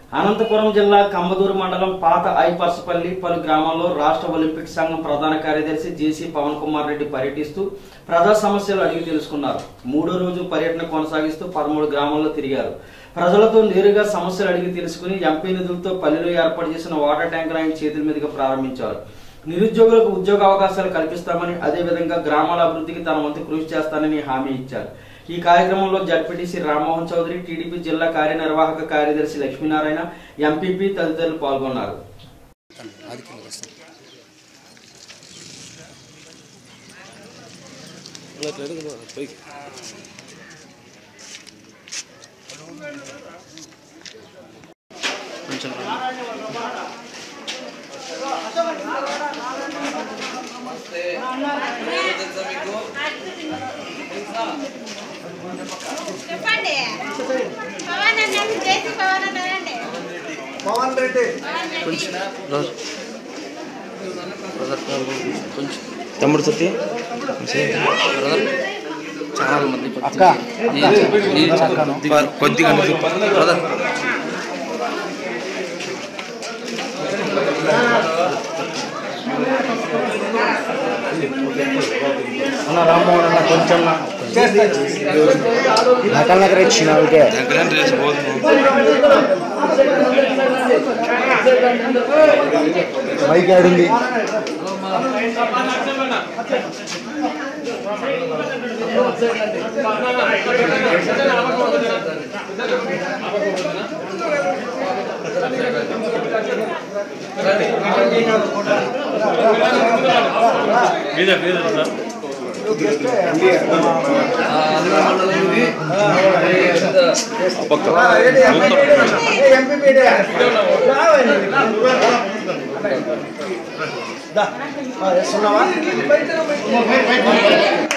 అనంతపురం జిల్లా కంబదూరు మండలం పాత ఐపర్సపల్లి పలు గ్రామాల్లో రాష్ట్ర ఒలింపిక్ సంఘం ప్రధాన కార్యదర్శి జేసీ పవన్ కుమార్ రెడ్డి పర్యటిస్తూ ప్రజా సమస్యలు అడిగి తెలుసుకున్నారు మూడో రోజు పర్యటన కొనసాగిస్తూ పదమూడు గ్రామాల్లో తిరిగారు ప్రజలతో నేరుగా సమస్యలు అడిగి తెలుసుకుని ఎంపీ నిధులతో పల్లెలో ఏర్పాటు చేసిన వాటర్ ట్యాంకులు ఆయన చేతుల మీదుగా ప్రారంభించారు నిరుద్యోగులకు ఉద్యోగ అవకాశాలు కల్పిస్తామని అదేవిధంగా గ్రామాల అభివృద్ధికి తన వంతు కృషి చేస్తానని హామీ ఇచ్చారు ఈ కార్యక్రమంలో జడ్పీటీసీ రామ్మోహన్ చౌదరి టీడీపీ జిల్లా కార్యనిర్వాహక కార్యదర్శి లక్ష్మీనారాయణ ఎంపీపీ తదితరులు పాల్గొన్నారు చెప్పండి పవన్ అన్న చేసి పవన్ అన్నారండి పవన్ రెడ్డి తమ్ముడు సత్తి చాలా మంది అక్క కొద్దిగా బ్రదర్ అన్న రామ్మోహన్ అన్న కొంచెం నకల్ నగర్ ఇచ్చిన ఓకే దగ్గర రేస్ పోతుంది బైక్ ఆడింది ఎంపీ